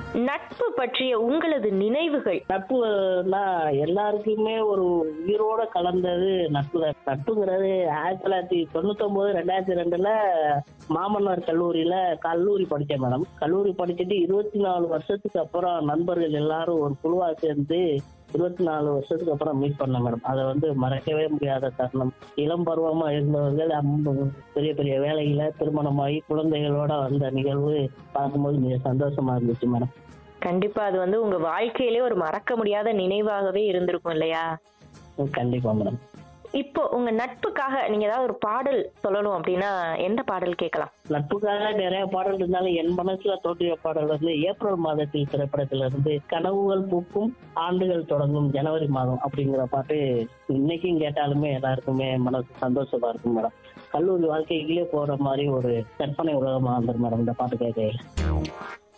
நட்பு பற்றிய உங்களது நினைவுகள் நட்புனா எல்லாருக்குமே ஒரு உயிரோட கலந்தது நட்பு தான் நட்புங்கிறது ஆயிரத்தி தொள்ளாயிரத்தி தொண்ணூத்தொன்பது ரெண்டாயிரத்தி ரெண்டுல மாமன்னார் கல்லூரியில கல்லூரி படித்தேன் மேடம் கல்லூரி படிச்சுட்டு இருபத்தி நாலு வருஷத்துக்கு அப்புறம் நண்பர்கள் எல்லாரும் ஒரு குழுவா சேர்ந்து இருபத்தி நாலு வருஷத்துக்கு அப்புறம் மீட் பண்ணேன் மேடம் அதை வந்து மறக்கவே முடியாத தருணம் இளம் பருவமா இருந்தவர்கள் அம்~ பெரிய பெரிய வேலையில திருமணமாகி குழந்தைகளோட வந்த நிகழ்வு பார்க்கும்போது மிக சந்தோஷமா இருந்துச்சு மேடம் கண்டிப்பா அது வந்து உங்க வாழ்க்கையிலே ஒரு மறக்க முடியாத நினைவாகவே இருந்திருக்கும் இல்லையா கண்டிப்பா மேடம் இப்போ உங்க நட்புக்காக நீங்க ஏதாவது ஒரு பாடல் சொல்லணும் அப்படின்னா எந்த பாடல் கேட்கலாம் நட்புக்காக நிறைய பாடல் இருந்தாலும் என் மனசுல தோற்றிய பாடல் வந்து ஏப்ரல் மாதத்தில் திரைப்படத்துல இருந்து கனவுகள் பூக்கும் ஆண்டுகள் தொடங்கும் ஜனவரி மாதம் அப்படிங்கிற பாட்டு இன்னைக்கும் கேட்டாலுமே எல்லாருக்குமே மனசு சந்தோஷமா இருக்கும் மேடம் கல்லூரி வாழ்க்கையிலே போற மாதிரி ஒரு கற்பனை உலகமா வந்துடும் மேடம் இந்த பாட்டு கேட்கையில